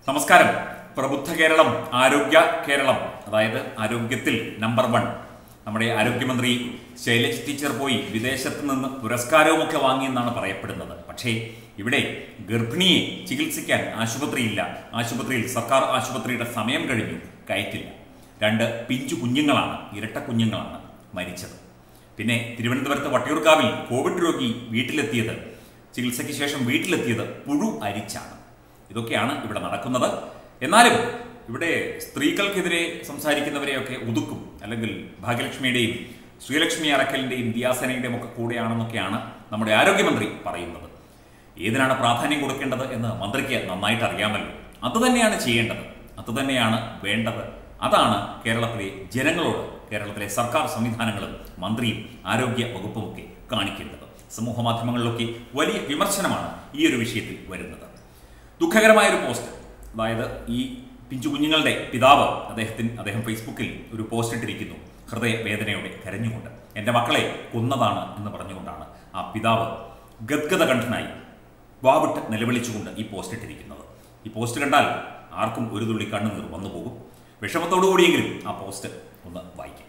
നമസ്കാരം പ്രബുദ്ധ കേരളം ആരോഗ്യ കേരളം അതായത് ആരോഗ്യത്തിൽ നമ്പർ വൺ നമ്മുടെ ആരോഗ്യമന്ത്രി ശൈലജ് ടീച്ചർ പോയി വിദേശത്ത് നിന്ന് പുരസ്കാരവുമൊക്കെ വാങ്ങിയെന്നാണ് പറയപ്പെടുന്നത് പക്ഷേ ഇവിടെ ഗർഭിണിയെ ചികിത്സിക്കാൻ ആശുപത്രിയില്ല ആശുപത്രിയിൽ സർക്കാർ ആശുപത്രിയുടെ സമയം കഴിഞ്ഞു കയറ്റില്ല രണ്ട് പിഞ്ചു കുഞ്ഞുങ്ങളാണ് ഇരട്ട കുഞ്ഞുങ്ങളാണ് മരിച്ചത് പിന്നെ തിരുവനന്തപുരത്ത് വട്ടിയൂർക്കാവിൽ കോവിഡ് രോഗി വീട്ടിലെത്തിയത് ചികിത്സയ്ക്ക് ശേഷം വീട്ടിലെത്തിയത് പുഴു അരിച്ചാണ് ഇതൊക്കെയാണ് ഇവിടെ നടക്കുന്നത് എന്നാലും ഇവിടെ സ്ത്രീകൾക്കെതിരെ സംസാരിക്കുന്നവരെയൊക്കെ ഒതുക്കും അല്ലെങ്കിൽ ഭാഗ്യലക്ഷ്മിയുടെയും ശ്രീലക്ഷ്മി അറക്കലിന്റെയും ദിയാസനയുടെയും ഒക്കെ കൂടെയാണെന്നൊക്കെയാണ് നമ്മുടെ ആരോഗ്യമന്ത്രി പറയുന്നത് ഏതിനാണ് പ്രാധാന്യം കൊടുക്കേണ്ടത് എന്ന് മന്ത്രിക്ക് നന്നായിട്ട് അറിയാമല്ലോ അതുതന്നെയാണ് ചെയ്യേണ്ടത് അതുതന്നെയാണ് വേണ്ടത് അതാണ് കേരളത്തിലെ ജനങ്ങളോട് കേരളത്തിലെ സർക്കാർ സംവിധാനങ്ങളും മന്ത്രിയും ആരോഗ്യ വകുപ്പുമൊക്കെ കാണിക്കേണ്ടത് സമൂഹ മാധ്യമങ്ങളിലൊക്കെ വലിയ വിമർശനമാണ് ഈ ഒരു വിഷയത്തിൽ വരുന്നത് ദുഃഖകരമായ ഒരു പോസ്റ്റ് അതായത് ഈ പിഞ്ചു കുഞ്ഞുങ്ങളുടെ പിതാവ് അദ്ദേഹത്തിന് അദ്ദേഹം ഫേസ്ബുക്കിൽ ഒരു പോസ്റ്റ് ഇട്ടിരിക്കുന്നു ഹൃദയ വേദനയോടെ കരഞ്ഞുകൊണ്ട് എൻ്റെ മക്കളെ കൊന്നതാണ് എന്ന് പറഞ്ഞുകൊണ്ടാണ് ആ പിതാവ് ഗദ്ഗത കണ്ഠനായി വാവിട്ട് നിലവിളിച്ചുകൊണ്ട് ഈ പോസ്റ്റ് ഇട്ടിരിക്കുന്നത് ഈ പോസ്റ്റ് കണ്ടാൽ ആർക്കും ഒരു തുള്ളി കണ്ണുനീർ വന്നു പോകും വിഷമത്തോടു കൂടിയെങ്കിലും ആ പോസ്റ്റ് ഒന്ന് വായിക്കാം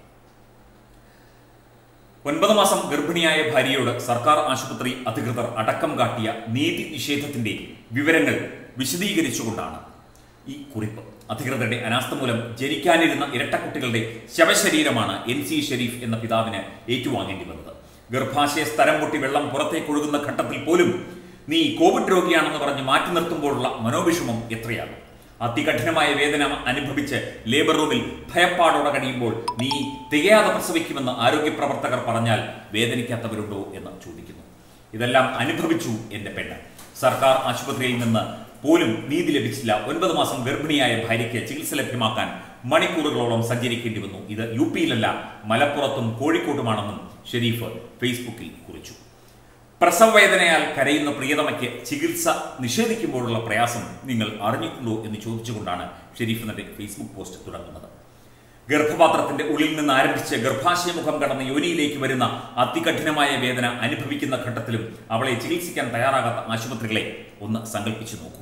ഒൻപത് മാസം ഗർഭിണിയായ ഭാര്യയോട് സർക്കാർ ആശുപത്രി അധികൃതർ അടക്കം കാട്ടിയ നീതി നിഷേധത്തിന്റെ വിവരങ്ങൾ വിശദീകരിച്ചുകൊണ്ടാണ് ഈ കുറിപ്പ് അധികൃതരുടെ അനാസ്ഥ മൂലം ജനിക്കാനിരുന്ന ഇരട്ടക്കുട്ടികളുടെ ശവശരീരമാണ് എൻ സി ഷെരീഫ് എന്ന പിതാവിന് ഏറ്റുവാങ്ങേണ്ടി വന്നത് ഗർഭാശയ സ്ഥലം പൊട്ടി വെള്ളം പുറത്തേക്ക് ഒഴുകുന്ന ഘട്ടത്തിൽ പോലും നീ കോവിഡ് രോഗിയാണെന്ന് പറഞ്ഞ് മാറ്റി നിർത്തുമ്പോഴുള്ള മനോവിഷമം എത്രയാണ് അതികഠിനമായ വേദന അനുഭവിച്ച് ലേബർ റൂമിൽ ഭയപ്പാടോടെ കഴിയുമ്പോൾ നീ തികയാതെ പ്രസവിക്കുമെന്ന് ആരോഗ്യ പ്രവർത്തകർ പറഞ്ഞാൽ വേദനിക്കാത്തവരുണ്ടോ എന്ന് ചോദിക്കുന്നു ഇതെല്ലാം അനുഭവിച്ചു എന്റെ പെണ്ണ് സർക്കാർ ആശുപത്രിയിൽ നിന്ന് പോലും നീതി ലഭിച്ചില്ല ഒൻപത് മാസം ഗർഭിണിയായ ഭാര്യയ്ക്ക് ചികിത്സ ലഭ്യമാക്കാൻ മണിക്കൂറുകളോളം സഞ്ചരിക്കേണ്ടി വന്നു ഇത് യു പിയിലല്ല മലപ്പുറത്തും കോഴിക്കോട്ടുമാണെന്നും ഷെരീഫ് ഫേസ്ബുക്കിൽ കുറിച്ചു പ്രസവവേദനയാൽ കരയുന്ന പ്രിയതമയ്ക്ക് ചികിത്സ നിഷേധിക്കുമ്പോഴുള്ള പ്രയാസം നിങ്ങൾ അറിഞ്ഞിട്ടുണ്ടോ എന്ന് ചോദിച്ചുകൊണ്ടാണ് ഷെരീഫ് തന്റെ ഫേസ്ബുക്ക് പോസ്റ്റ് തുടങ്ങുന്നത് ഗർഭപാത്രത്തിന്റെ ഉള്ളിൽ നിന്ന് ആരംഭിച്ച് ഗർഭാശയമുഖം കടന്ന് യോനിയിലേക്ക് വരുന്ന അതികഠിനമായ വേദന അനുഭവിക്കുന്ന ഘട്ടത്തിലും അവളെ ചികിത്സിക്കാൻ തയ്യാറാകാത്ത ആശുപത്രികളെ ഒന്ന് സങ്കല്പിച്ചു നോക്കൂ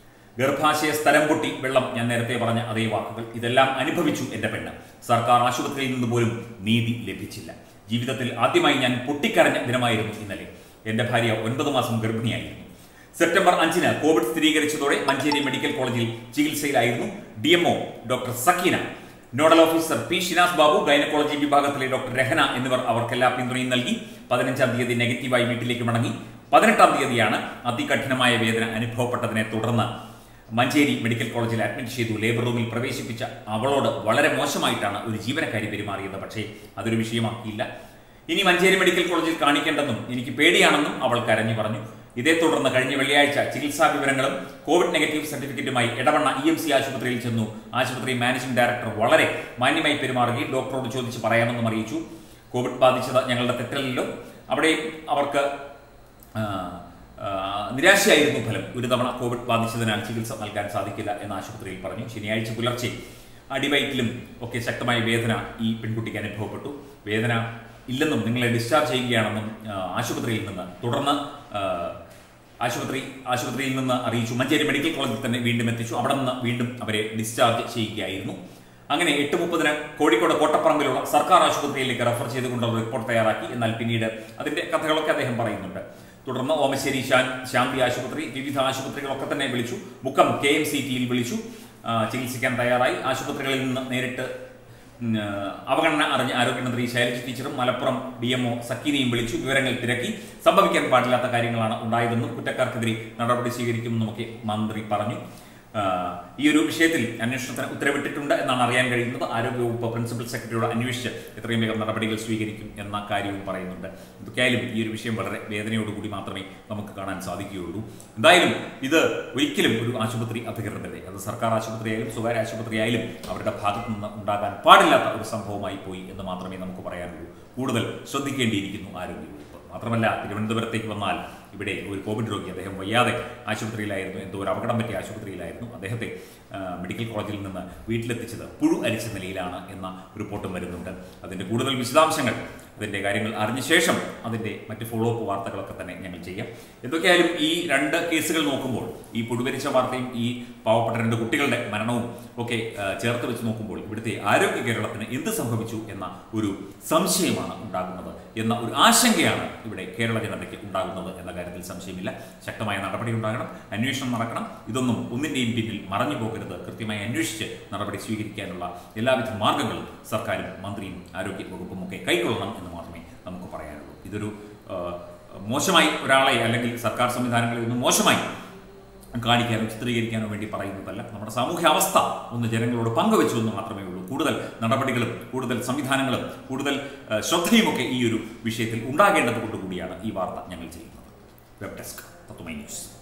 ഗർഭാശയ സ്ഥലം പൊട്ടി വെള്ളം ഞാൻ നേരത്തെ പറഞ്ഞ അതേ വാക്കുകൾ ഇതെല്ലാം അനുഭവിച്ചു എന്റെ പെണ്ണ് സർക്കാർ ആശുപത്രിയിൽ നിന്ന് പോലും നീതി ലഭിച്ചില്ല ജീവിതത്തിൽ ആദ്യമായി ഞാൻ പൊട്ടിക്കരഞ്ഞ ദിനമായിരുന്നു ഇന്നലെ എന്റെ ഭാര്യ ഒൻപത് മാസം ഗർഭിണിയായിരുന്നു സെപ്റ്റംബർ അഞ്ചിന് കോവിഡ് സ്ഥിരീകരിച്ചതോടെ മഞ്ചേരി മെഡിക്കൽ കോളേജിൽ ചികിത്സയിലായിരുന്നു D MO doctor Sakeena nodal officer P Shinas Babu gynaecology വിഭാഗത്തിലെ ഡോക്ടർ രഹന എന്നിവർ അവർക്കെല്ലാ പിന്തുണയും നൽകി പതിനഞ്ചാം തീയതി നെഗറ്റീവായി വീട്ടിലേക്ക് മടങ്ങി പതിനെട്ടാം തീയതിയാണ് അതികഠിനമായ വേദന അനുഭവപ്പെട്ടതിനെ തുടർന്ന് മഞ്ചേരി മെഡിക്കൽ കോളേജിൽ അഡ്മിറ്റ് ചെയ്തു ലേബർ റൂമിൽ പ്രവേശിപ്പിച്ച അവളോട് വളരെ മോശമായിട്ടാണ് ഒരു ജീവനക്കാരി പെരുമാറിയത് പക്ഷേ അതൊരു വിഷയമാക്കിയില്ല ഇനി മഞ്ചേരി മെഡിക്കൽ കോളേജിൽ കാണിക്കേണ്ടെന്നും എനിക്ക് പേടിയാണെന്നും അവൾ കരഞ്ഞു പറഞ്ഞു ഇതേ തുടർന്ന് കഴിഞ്ഞ വെള്ളിയാഴ്ച ചികിത്സാ വിവരങ്ങളും കോവിഡ് നെഗറ്റീവ് സർട്ടിഫിക്കറ്റുമായി ഇടവണ്ണ ഇ എം സി ആശുപത്രിയിൽ ചെന്നു ആശുപത്രി മാനേജിംഗ് ഡയറക്ടർ വളരെ മാന്യമായി പെരുമാറുകയും ഡോക്ടറോട് ചോദിച്ച് പറയാമെന്നും അറിയിച്ചു കോവിഡ് ബാധിച്ചത് ഞങ്ങളുടെ തെറ്റല്ലല്ലോ അവിടെ അവർക്ക് ആ, ആ, നിരാശയായിരുന്നു ഫലം ഒരു തവണ കോവിഡ് ബാധിച്ചതിനാൽ ചികിത്സ നൽകാൻ സാധിക്കില്ല എന്ന് ആശുപത്രിയിൽ പറഞ്ഞു ശനിയാഴ്ച പുലർച്ചെ അടിവയറ്റിലും ഒക്കെ ശക്തമായ വേദന ഈ പെൺകുട്ടിക്ക് അനുഭവപ്പെട്ടു വേദന ഇല്ലെന്നും നിങ്ങളെ ഡിസ്ചാർജ് ചെയ്യുകയാണെന്നും ആ, ആശുപത്രിയിൽ നിന്ന് തുടർന്ന് ആ, ആശുപത്രി ആശുപത്രിയിൽ നിന്ന് അറിയിച്ചു മഞ്ചേരി മെഡിക്കൽ കോളേജിൽ തന്നെ വീണ്ടും എത്തിച്ചു അവിടെ നിന്ന് വീണ്ടും അവരെ ഡിസ്ചാർജ് ചെയ്യുകയായിരുന്നു അങ്ങനെ എട്ട് മുപ്പതിന് കോഴിക്കോട് കോട്ടപ്പറമ്പിലുള്ള സർക്കാർ ആശുപത്രിയിലേക്ക് റെഫർ ചെയ്തുകൊണ്ടുള്ള റിപ്പോർട്ട് തയ്യാറാക്കി എന്നാൽ പിന്നീട് അതിന്റെ കഥകളൊക്കെ അദ്ദേഹം പറയുന്നുണ്ട് തുടർന്ന് ഓമശ്ശേരി ശാ- ശാന്തി ആശുപത്രി വിവിധ ആശുപത്രികളൊക്കെ തന്നെ വിളിച്ചു മുക്കം കെ എം സി ടിയിൽ വിളിച്ചു ആ, ചികിത്സിക്കാൻ തയ്യാറായി ആശുപത്രികളിൽ നിന്ന് നേരിട്ട് ഉം, ആ, അവഗണന അറിഞ്ഞ ആരോഗ്യമന്ത്രി ശൈലജ് ടീച്ചറും മലപ്പുറം ഡി എംഒ സക്കീനയും വിളിച്ചു വിവരങ്ങൾ തിരക്കി സംഭവിക്കാൻ പാടില്ലാത്ത കാര്യങ്ങളാണ് ഉണ്ടായതെന്നും കുറ്റക്കാർക്കെതിരെ നടപടി സ്വീകരിക്കുമെന്നുമൊക്കെ മന്ത്രി പറഞ്ഞു ആ, ഈ ഒരു വിഷയത്തിൽ അന്വേഷണത്തിന് ഉത്തരവിട്ടിട്ടുണ്ട് എന്നാണ് അറിയാൻ കഴിയുന്നത് ആരോഗ്യവകുപ്പ് പ്രിൻസിപ്പൽ സെക്രട്ടറിയോട് അന്വേഷിച്ച് എത്രയും വേഗം നടപടികൾ സ്വീകരിക്കും എന്ന കാര്യവും പറയുന്നുണ്ട് എന്തൊക്കെയായാലും ഈ ഒരു വിഷയം വളരെ വേദനയോടുകൂടി മാത്രമേ നമുക്ക് കാണാൻ സാധിക്കുകയുള്ളൂ എന്തായാലും ഇത് ഒരിക്കലും ഒരു ആശുപത്രി അധികൃതരുടെ അത് സർക്കാർ ആശുപത്രിയായാലും സ്വകാര്യ ആശുപത്രിയായാലും അവരുടെ ഭാഗത്തു നിന്ന് ഉണ്ടാകാൻ പാടില്ലാത്ത ഒരു സംഭവമായി പോയി എന്ന് മാത്രമേ നമുക്ക് പറയാനുള്ളൂ കൂടുതൽ ശ്രദ്ധിക്കേണ്ടിയിരിക്കുന്നു ആരോഗ്യവകുപ്പ് മാത്രമല്ല തിരുവനന്തപുരത്തേക്ക് വന്നാൽ ഇവിടെ ഒരു കോവിഡ് രോഗി അദ്ദേഹം വയ്യാതെ ആശുപത്രിയിലായിരുന്നു എന്തോ ഒരു അപകടം പറ്റിയ ആശുപത്രിയിലായിരുന്നു അദ്ദേഹത്തെ ആ, മെഡിക്കൽ കോളേജിൽ നിന്ന് വീട്ടിലെത്തിച്ചത് പുഴു അരിച്ച നിലയിലാണ് എന്ന റിപ്പോർട്ടും വരുന്നുണ്ട് അതിൻ്റെ കൂടുതൽ വിശദാംശങ്ങൾ അതിൻ്റെ കാര്യങ്ങൾ അറിഞ്ഞ ശേഷം അതിൻ്റെ മറ്റ് ഫോളോ അപ്പ് വാർത്തകളൊക്കെ തന്നെ ഞങ്ങൾ ചെയ്യാം എന്തൊക്കെയായാലും ഈ രണ്ട് കേസുകൾ നോക്കുമ്പോൾ ഈ പുഴുവരിച്ച വാർത്തയും ഈ പാവപ്പെട്ട രണ്ട് കുട്ടികളുടെ മരണവും ഒക്കെ ആ, ചേർത്ത് വെച്ച് നോക്കുമ്പോൾ ഇവിടുത്തെ ആരോഗ്യ കേരളത്തിന് എന്ത് സംഭവിച്ചു എന്ന ഒരു സംശയമാണ് ഉണ്ടാകുന്നത് എന്ന ഒരു ആശങ്കയാണ് ഇവിടെ കേരള ജനതയ്ക്ക് ഉണ്ടാകുന്നത് എന്ന കാര്യത്തിൽ സംശയമില്ല ശക്തമായ നടപടി ഉണ്ടാകണം അന്വേഷണം നടക്കണം ഇതൊന്നും ഒന്നിൻ്റെയും പിന്നിൽ മറഞ്ഞു പോകരുത് കൃത്യമായി അന്വേഷിച്ച് നടപടി സ്വീകരിക്കാനുള്ള എല്ലാവിധ മാർഗങ്ങളും സർക്കാരും മന്ത്രിയും ആരോഗ്യ വകുപ്പും ഒക്കെ കൈക്കൊള്ളണം എന്ന് മാത്രമേ നമുക്ക് പറയാനുള്ളൂ ഇതൊരു ആ, മോശമായി ഒരാളെ അല്ലെങ്കിൽ സർക്കാർ സംവിധാനങ്ങളെ ഒന്നും മോശമായി കാണിക്കാനോ ചിത്രീകരിക്കാനോ വേണ്ടി പറയുന്നതല്ല നമ്മുടെ സാമൂഹ്യ അവസ്ഥ ഒന്ന് ജനങ്ങളോട് പങ്കുവെച്ചു എന്ന് മാത്രമേ ഉള്ളൂ കൂടുതൽ നടപടികളും കൂടുതൽ സംവിധാനങ്ങളും കൂടുതൽ ആ, ശ്രദ്ധയുമൊക്കെ ഈ ഒരു വിഷയത്തിൽ ഉണ്ടാകേണ്ടത് കൊണ്ടുകൂടിയാണ് ഈ വാർത്ത ഞങ്ങൾ ചെയ്യുന്നത് വെബ് ഡെസ്ക് തത്വമൈ ന്യൂസ്